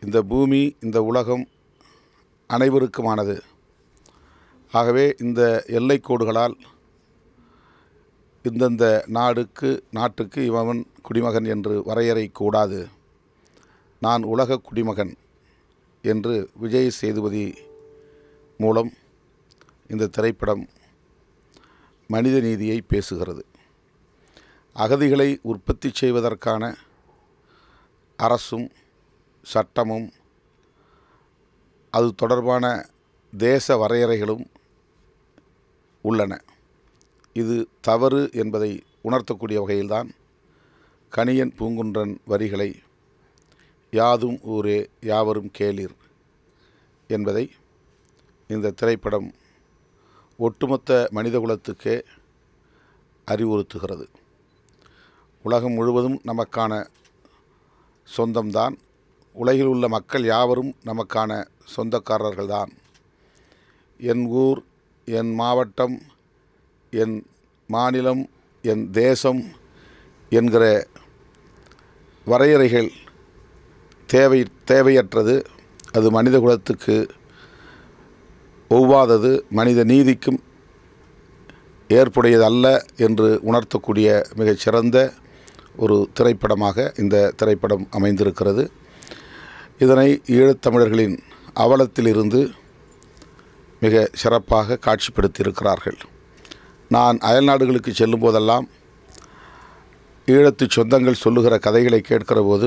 இந்த பூமி இந்த உலகம் அனைவருக்குமானது ஆகவே இந்த எல்லைக்கோடுகளால் இந்தந்த நாடுக்கு நாட்டுக்கு இவன் குடிமகன் என்று வரையறை கூடாது நான் உலக குடிமகன் என்று விஜய் சேதுபதி மூலம் இந்த திரைப்படம் மனித நீதியை பேசுகிறது அகதிகளை உற்பத்தி செய்வதற்கான அரசும் சட்டமும் அது தொடர்பான தேச வரையறைகளும் உள்ளன இது தவறு என்பதை உணர்த்தக்கூடிய வகையில்தான் கணியன் பூங்குன்றன் வரிகளை யாதும் ஊரே யாவரும் கேளீர் என்பதை இந்த திரைப்படம் ஒட்டுமொத்த மனிதகுலத்துக்கே அறிவுறுத்துகிறது உலகம் முழுவதும் நமக்கான சொந்தம்தான் உலகில் உள்ள மக்கள் யாவரும் நமக்கான சொந்தக்காரர்கள்தான் என் ஊர் என் மாவட்டம் என் மாநிலம் என் தேசம் என்கிற வரையறைகள் தேவை தேவையற்றது அது மனித குலத்துக்கு ஒவ்வாதது மனித நீதிக்கும் ஏற்புடையதல்ல என்று உணர்த்தக்கூடிய மிகச்சிறந்த ஒரு திரைப்படமாக இந்த திரைப்படம் அமைந்திருக்கிறது இதனை ஈழத்தமிழர்களின் அவலத்திலிருந்து மிக சிறப்பாக காட்சிப்படுத்தியிருக்கிறார்கள் நான் அயல்நாடுகளுக்கு செல்லும் போதெல்லாம் ஈழத்து சொந்தங்கள் சொல்லுகிற கதைகளை கேட்கிற போது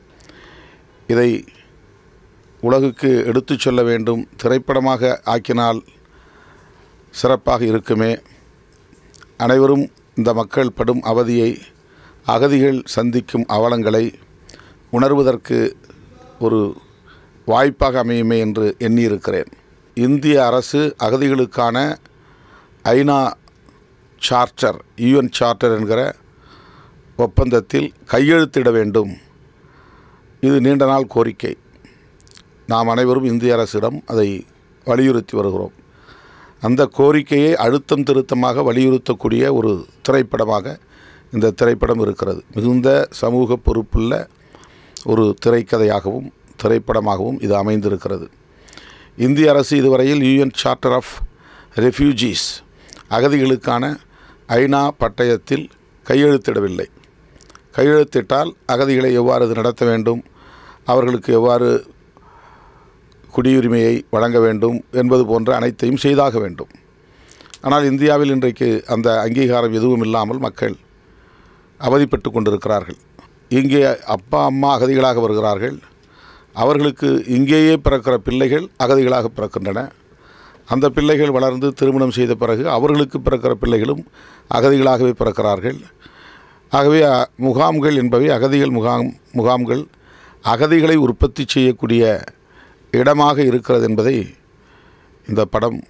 இதை உலகுக்கு எடுத்துச் சொல்ல வேண்டும் திரைப்படமாக ஆக்கினால் சிறப்பாக இருக்குமே அனைவரும் இந்த மக்கள் படும் அவதியை அகதிகள் சந்திக்கும் அவலங்களை உணர்வதற்கு ஒரு வாய்ப்பாக அமையுமே என்று எண்ணியிருக்கிறேன் இந்திய அரசு அகதிகளுக்கான ஐநா சார்ட்டர் யுஎன் சார்ட்டர் என்கிற ஒப்பந்தத்தில் கையெழுத்திட வேண்டும் இது நீண்ட நாள் கோரிக்கை நாம் அனைவரும் இந்திய அரசிடம் அதை வலியுறுத்தி வருகிறோம் அந்த கோரிக்கையை அழுத்தம் திருத்தமாக வலியுறுத்தக்கூடிய ஒரு திரைப்படமாக இந்த திரைப்படம் இருக்கிறது மிகுந்த சமூக பொறுப்புள்ள ஒரு திரைக்கதையாகவும் திரைப்படமாகவும் இது அமைந்திருக்கிறது இந்திய அரசு இதுவரையில் யூஎன் சார்ட்டர் ஆஃப் ரெஃப்யூஜிஸ் அகதிகளுக்கான ஐநா பட்டயத்தில் கையெழுத்திடவில்லை கையெழுத்திட்டால் அகதிகளை எவ்வாறு நடத்த வேண்டும் அவர்களுக்கு எவ்வாறு குடியுரிமையை வழங்க வேண்டும் என்பது போன்ற அனைத்தையும் செய்தாக வேண்டும் ஆனால் இந்தியாவில் இன்றைக்கு அந்த அங்கீகாரம் எதுவும் இல்லாமல் மக்கள் அவதிப்பட்டு கொண்டிருக்கிறார்கள் இங்கே அப்பா அம்மா அகதிகளாக வருகிறார்கள் அவர்களுக்கு இங்கேயே பிறக்கிற பிள்ளைகள் அகதிகளாக பிறக்கின்றன அந்த பிள்ளைகள் வளர்ந்து திருமணம் செய்த பிறகு அவர்களுக்கு பிறக்கிற பிள்ளைகளும் அகதிகளாகவே பிறக்கிறார்கள் ஆகவே அ- முகாம்கள் என்பவை அகதிகள் முகாம் முகாம்கள் அகதிகளை உற்பத்தி செய்யக்கூடிய இடமாக இருக்கிறது என்பதை இந்த படம்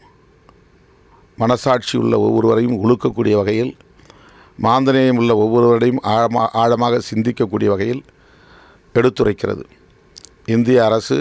மனசாட்சி உள்ள ஒவ்வொருவரையும் உழுக்கக்கூடிய வகையில் மாந்தநேயம் உள்ள ஒவ்வொருவரையும் ஆழமா ஆழமாக சிந்திக்கக்கூடிய வகையில் எடுத்துரைக்கிறது இந்திய அரசு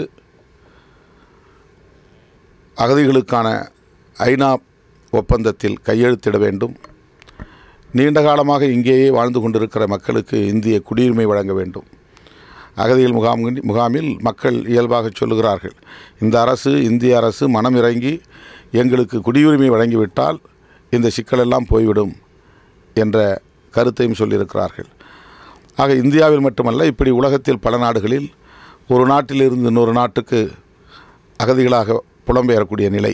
அகதிகளுக்கான ஐநா ஒப்பந்தத்தில் கையெழுத்திட வேண்டும் நீண்ட காலமாக இங்கேயே வாழ்ந்து கொண்டிருக்கிற மக்களுக்கு இந்திய குடியுரிமை வழங்க வேண்டும் அகதிகள் முகாம் முகாமில் மக்கள் இயல்பாக சொல்லுகிறார்கள் இந்த அரசு இந்திய அரசு மனம் இறங்கி எங்களுக்கு குடியுரிமை வழங்கிவிட்டால் இந்த சிக்கலெல்லாம் போய்விடும் என்ற கருத்தையும் சொல்லியிருக்கிறார்கள் ஆக இந்தியாவில் மட்டுமல்ல இப்படி உலகத்தில் பல நாடுகளில் ஒரு நாட்டிலிருந்து இன்னொரு நாட்டுக்கு அகதிகளாக புலம்பெயரக்கூடிய நிலை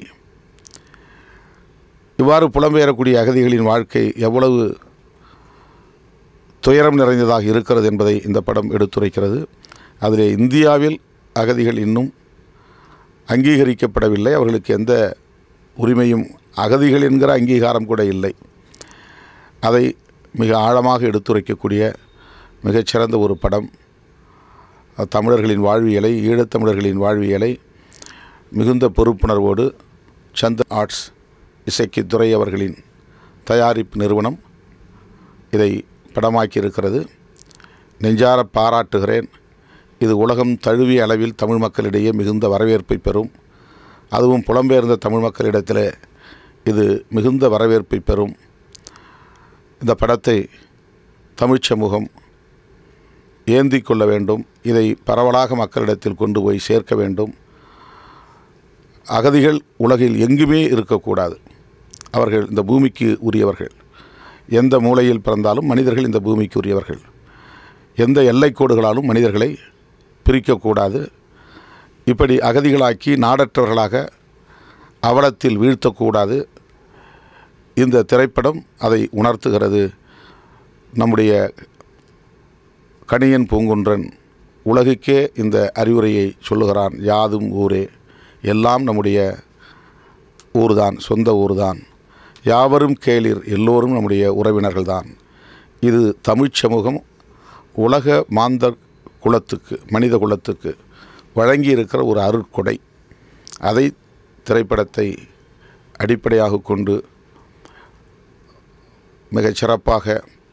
இவ்வாறு புலம்பெயரக்கூடிய அகதிகளின் வாழ்க்கை எவ்வளவு துயரம் நிறைந்ததாக இருக்கிறது என்பதை இந்த படம் எடுத்துரைக்கிறது அதிலே இந்தியாவில் அகதிகள் இன்னும் அங்கீகரிக்கப்படவில்லை அவர்களுக்கு எந்த உரிமையும் அகதிகள் என்கிற அங்கீகாரம் கூட இல்லை அதை மிக ஆழமாக எடுத்துரைக்கக்கூடிய மிகச்சிறந்த ஒரு படம் தமிழர்களின் வாழ்வியலை ஈழத்தமிழர்களின் வாழ்வியலை மிகுந்த பொறுப்புணர்வோடு சந்த ஆர்ட்ஸ் இசைக்கு துரை அவர்களின் தயாரிப்பு நிறுவனம் இதை படமாக்கி இருக்கிறது நெஞ்சார பாராட்டுகிறேன் இது உலகம் தழுவிய அளவில் தமிழ் மக்களிடையே மிகுந்த வரவேற்பை பெறும் அதுவும் புலம்பெயர்ந்த தமிழ் மக்களிடத்தில் இது மிகுந்த வரவேற்பை பெறும் இந்த படத்தை தமிழ்ச் சமூகம் ஏந்தி கொள்ள வேண்டும் இதை பரவலாக மக்களிடத்தில் கொண்டு போய் சேர்க்க வேண்டும் அகதிகள் உலகில் எங்குமே இருக்கக்கூடாது அவர்கள் இந்த பூமிக்கு உரியவர்கள் எந்த மூலையில் பிறந்தாலும் மனிதர்கள் இந்த பூமிக்கு உரியவர்கள் எந்த எல்லைக்கோடுகளாலும் மனிதர்களை பிரிக்கக்கூடாது இப்படி அகதிகளாக்கி நாடற்றவர்களாக அவலத்தில் வீழ்த்தக்கூடாது இந்த திரைப்படம் அதை உணர்த்துகிறது நம்முடைய கணியன் பூங்குன்றன் உலகுக்கே இந்த அறிவுரையை சொல்லுகிறான் யாதும் ஊரே எல்லாம் நம்முடைய ஊர்தான் சொந்த ஊர்தான் யாவரும் கேளிர் எல்லோரும் நம்முடைய உறவினர்கள்தான் இது தமிழ்ச் சமூகம் உலக மாந்தர் குலத்துக்கு மனித குலத்துக்கு வழங்கியிருக்கிற ஒரு அருட்கொடை அதை திரைப்படத்தை அடிப்படையாக கொண்டு மிகச் சிறப்பாக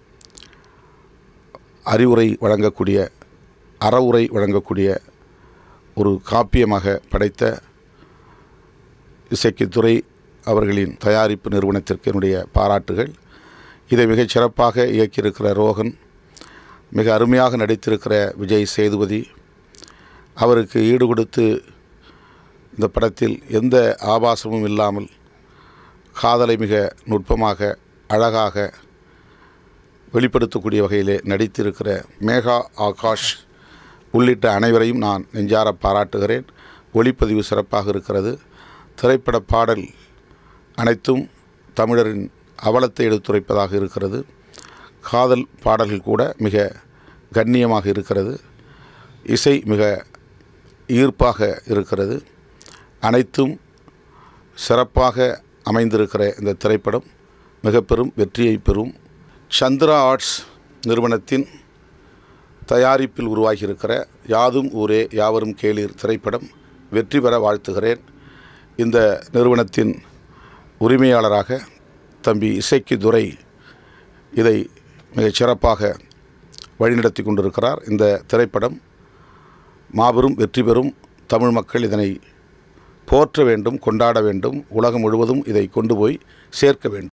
அறிவுரை வழங்கக்கூடிய அறவுரை வழங்கக்கூடிய ஒரு காப்பியமாக படைத்த இசைக்குத்துறை அவர்களின் தயாரிப்பு நிறுவனத்திற்கு என்னுடைய பாராட்டுகள் இதை மிகச் சிறப்பாக இயக்கியிருக்கிற ரோகன் மிக அருமையாக நடித்திருக்கிற விஜய் சேதுபதி அவருக்கு ஈடு கொடுத்து இந்த படத்தில் எந்த ஆபாசமும் இல்லாமல் காதலை மிக நுட்பமாக அழகாக வெளிப்படுத்தக்கூடிய வகையிலே நடித்திருக்கிற மேகா ஆகாஷ் உள்ளிட்ட அனைவரையும் நான் நெஞ்சார பாராட்டுகிறேன் ஒளிப்பதிவு சிறப்பாக இருக்கிறது திரைப்பட பாடல் அனைத்தும் தமிழரின் அவலத்தை எடுத்துரைப்பதாக இருக்கிறது காதல் பாடல்கள் கூட மிக கண்ணியமாக இருக்கிறது இசை மிக ஈர்ப்பாக இருக்கிறது அனைத்தும் சிறப்பாக அமைந்திருக்கிற இந்த திரைப்படம் மிக பெரும் வெற்றியை பெறும் சந்திரா ஆர்ட்ஸ் நிறுவனத்தின் தயாரிப்பில் உருவாகியிருக்கிற யாதும் ஊரே யாவரும் கேளீர் திரைப்படம் வெற்றி பெற வாழ்த்துகிறேன் இந்த நிறுவனத்தின் உரிமையாளராக தம்பி இசைக்கு துரை இதை மிகச் சிறப்பாக வழிநடத்தி கொண்டிருக்கிறார் இந்த திரைப்படம் மாபெரும் வெற்றி பெறும் தமிழ் மக்கள் இதனை போற்ற வேண்டும் கொண்டாட வேண்டும் உலகம் முழுவதும் இதை கொண்டு போய் சேர்க்க வேண்டும்